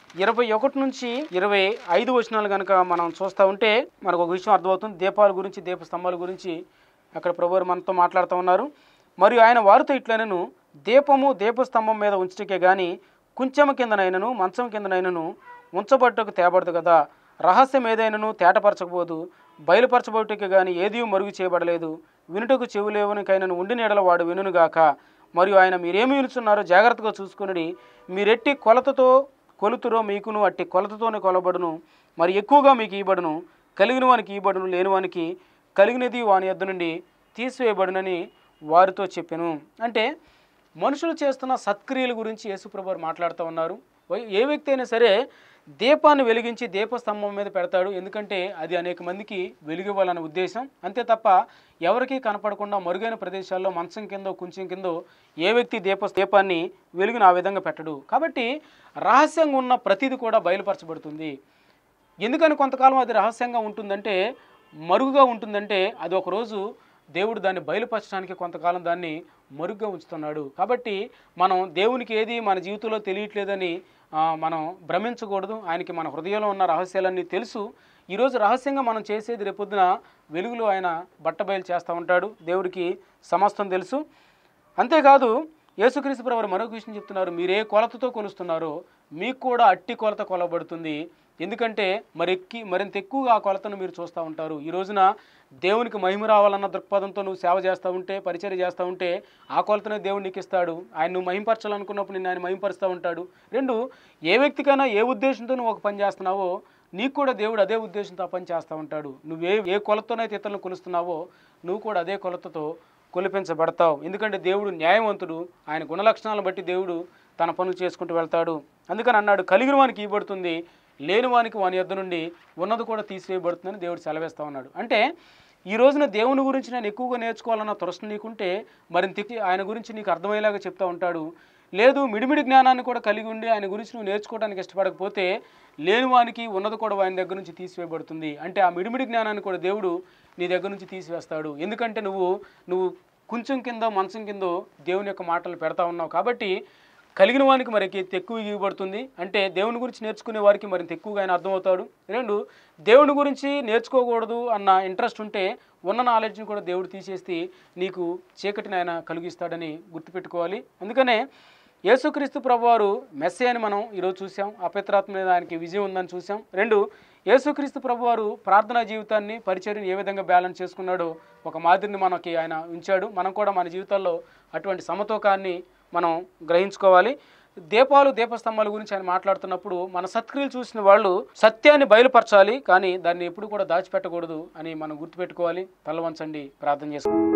ఇరవై ఒకటి నుంచి ఇరవై ఐదు వచనాలు కనుక మనం చూస్తూ ఉంటే మనకు ఒక విషయం అర్థమవుతుంది దీపాల గురించి దీప స్తంభాల గురించి అక్కడ ప్రభువారు మనతో మాట్లాడుతూ ఉన్నారు మరియు ఆయన వారితో ఇట్లనను దీపము దీపస్తంభం మీద ఉంచుటకే గాని కుంచెమ కిందనైనను మంచం కిందనైనను ఉంచబట్టకు తేబడదు కదా రహస్యం ఏదైనను తేటపరచకపోదు బయలుపరచబోటకి గాని ఏదీ మరుగు చేయబడలేదు వినుటకు చెవులేవనికైనను ఉండి నీడల వాడు వినుగాక మరియు ఆయన మీరేమి వినుచున్నారో జాగ్రత్తగా చూసుకుని మీరెట్టి కొలతతో కొలుతురో మీకును అట్టి కొలతతోనే కొలబడును మరి ఎక్కువగా మీకు ఇవ్వబడును కలిగిన వానికి ఇవ్వబడును లేని వానికి కలిగినది వాని యొద్ద నుండి తీసివేయబడునని వారితో చెప్పాను అంటే మనుషులు చేస్తున్న సత్క్రియల గురించి యేసుప్రభు వారు మాట్లాడుతూ ఉన్నారు వై- ఏ వ్యక్తి అయినా సరే దీపాన్ని వెలిగించి దీపస్తంభం మీద పెడతాడు ఎందుకంటే అది అనేక మందికి వెలిగివ్వాలనే ఉద్దేశం అంతే తప్ప ఎవరికీ కనపడకుండా మరుగైన ప్రదేశాల్లో మంచం కిందో కుంచెం కిందో ఏ వ్యక్తి దీప దీపాన్ని వెలుగును ఆ విధంగా పెట్టడు కాబట్టి రహస్యంగా ఉన్న ప్రతిది కూడా బయలుపరచబడుతుంది ఎందుకని కొంతకాలం అది రహస్యంగా ఉంటుందంటే మరుగుగా ఉంటుందంటే అది ఒకరోజు దేవుడు దాన్ని బయలుపరచడానికి కొంతకాలం దాన్ని మరుగుగా ఉంచుతున్నాడు కాబట్టి మనం దేవునికి ఏది మన జీవితంలో తెలియట్లేదని ఆ, మనం భ్రమించకూడదు ఆయనకి మన హృదయంలో ఉన్న రహస్యాలన్నీ తెలుసు ఈరోజు రహస్యంగా మనం చేసేది రేపొద్దున వెలుగులో ఆయన బట్టబయలు చేస్తూ ఉంటాడు దేవుడికి సమస్తం తెలుసు అంతేకాదు యేసుక్రీస్తు ప్రభు మరొక విషయం చెప్తున్నారు మీరు ఏ కొలతతో కొలుస్తున్నారో మీకు కూడా అట్టి కొలత కొలబడుతుంది ఎందుకంటే మరెక్కి మరింత ఎక్కువగా ఆ కొలతను మీరు చూస్తూ ఉంటారు ఈ రోజున దేవునికి మహిమ రావాలన్న దృక్పథంతో నువ్వు సేవ చేస్తూ ఉంటే పరిచర్య చేస్తూ ఉంటే ఆ కొలతనే దేవుడు నీకు ఇస్తాడు ఆయన నువ్వు మహింపరచాలనుకున్నప్పుడు నిన్ను ఆయన మహింపరుస్తూ ఉంటాడు రెండు ఏ వ్యక్తికైనా ఏ ఉద్దేశంతో నువ్వు ఒక పని చేస్తున్నావో నీకు కూడా దేవుడు అదే ఉద్దేశంతో ఆ పని చేస్తూ ఉంటాడు నువ్వే ఏ కొలతతోనైతే ఇతరులను కొలుస్తున్నావో నువ్వు కూడా అదే కొలతతో కొలిపించబడతావు ఎందుకంటే దేవుడు న్యాయవంతుడు ఆయన గుణలక్షణాలను బట్టి దేవుడు తన పనులు చేసుకుంటూ వెళ్తాడు అందుకని అన్నాడు కలిగిన వానికి ఇవ్వబడుతుంది లేని వానికి వాని యొద్ద నుండి ఉన్నది కూడా తీసివేయబడుతుందని దేవుడు సెలవేస్తా ఉన్నాడు అంటే ఈ రోజున దేవుని గురించి నేను ఎక్కువగా నేర్చుకోవాలన్న తృష్ణ నీకుంటే మరింత ఎక్కువ ఆయన గురించి నీకు అర్థమయ్యేలాగా చెప్తా ఉంటాడు లేదు మిడిమిడి జ్ఞానాన్ని కూడా కలిగి ఉండి ఆయన గురించి నువ్వు నేర్చుకోవడానికి ఇష్టపడకపోతే లేని వానికి ఉన్నది కూడా ఆయన దగ్గర నుంచి తీసివేయబడుతుంది అంటే ఆ మిడిమిడి జ్ఞానాన్ని కూడా దేవుడు నీ దగ్గర నుంచి తీసివేస్తాడు ఎందుకంటే నువ్వు నువ్వు కొంచెం కింద మంచం కిందో దేవుని యొక్క మాటలు పెడతా ఉన్నావు కాబట్టి కలిగిన వానికి మరి ఎక్కువ ఇవ్వబడుతుంది అంటే దేవుని గురించి నేర్చుకునే వారికి మరింత ఎక్కువగా ఆయన అర్థమవుతాడు రెండు దేవుని గురించి నేర్చుకోకూడదు అన్న ఇంట్రెస్ట్ ఉంటే ఉన్న నాలెడ్జ్ని కూడా దేవుడు తీసేసి నీకు చీకటిని ఆయన కలిగిస్తాడని గుర్తుపెట్టుకోవాలి అందుకనే యేసుక్రీస్తు ప్రభువారు మెస్సే అని మనం ఈరోజు చూసాం అపవిత్రాత్మ మీద ఆయనకి విజయం ఉందని చూసాం రెండు యేసుక్రీస్తు ప్రభువారు ప్రార్థనా జీవితాన్ని పరిచర్యను ఏ విధంగా బ్యాలెన్స్ చేసుకున్నాడో ఒక మాదిరిని మనకి ఆయన ఉంచాడు మనం కూడా మన జీవితాల్లో అటువంటి సమతూకాన్ని మనం గ్రహించుకోవాలి దీపాలు దీపస్తంభాల గురించి ఆయన మాట్లాడుతున్నప్పుడు మన సత్క్రియలు చూసిన వాళ్ళు సత్యాన్ని బయలుపరచాలి కానీ దాన్ని ఎప్పుడు కూడా దాచిపెట్టకూడదు అని మనం గుర్తుపెట్టుకోవాలి తల వంచండి ప్రార్థన చేసుకోవాలి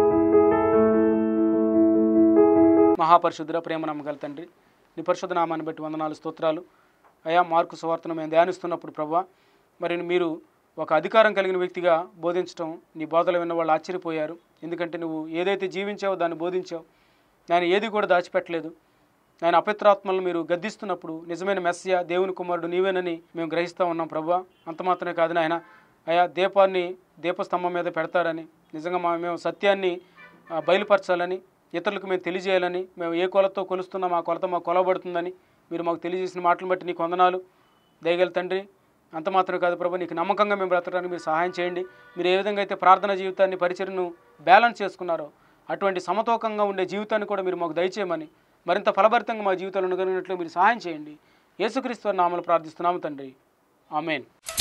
మహాపరిశుద్ధుల ప్రేమ నమ్మగల తండ్రి నీ పరిశుద్ధ నామాన్ని బట్టి వందనాలు స్తోత్రాలు అయా మార్కు సువార్తను మేము ధ్యానిస్తున్నప్పుడు ప్రభా మరి మీరు ఒక అధికారం కలిగిన వ్యక్తిగా బోధించడం నీ బోధలు విన్న వాళ్ళు ఆశ్చర్యపోయారు ఎందుకంటే నువ్వు ఏదైతే జీవించావో దాన్ని బోధించావు నేను ఏది కూడా దాచిపెట్టలేదు నేను అపవిత్రాత్మలను మీరు గద్దిస్తున్నప్పుడు నిజమైన మెస్సియ దేవుని కుమారుడు నీవేనని మేము గ్రహిస్తూ ఉన్నాం ప్రభా అంత మాత్రమే కాదు నాయన అయా దీపాన్ని దీపస్తంభం మీద పెడతారని నిజంగా మా మేము సత్యాన్ని ఆ, బయలుపరచాలని ఇతరులకు మేము తెలియజేయాలని మేము ఏ కొలతో కొలుస్తున్నాం ఆ కొలత మాకు కొలబడుతుందని మీరు మాకు తెలియజేసిన మాటలు బట్టి నీకు వందనాలు దయగల తండ్రి అంత మాత్రమే కాదు ప్రభు నీకు నమ్మకంగా మేము బ్రతకడానికి మీరు సహాయం చేయండి మీరు ఏ విధంగా అయితే ప్రార్థన జీవితాన్ని పరిచయను బ్యాలెన్స్ చేసుకున్నారో అటువంటి సమతూకంగా ఉండే జీవితాన్ని కూడా మీరు మాకు దయచేయమని మరింత ఫలభరితంగా మా జీవితాలు ఉండగలిగినట్లు మీరు సహాయం చేయండి యేసుక్రీస్తు నామలు ప్రార్థిస్తున్నాము తండ్రి ఆమెన్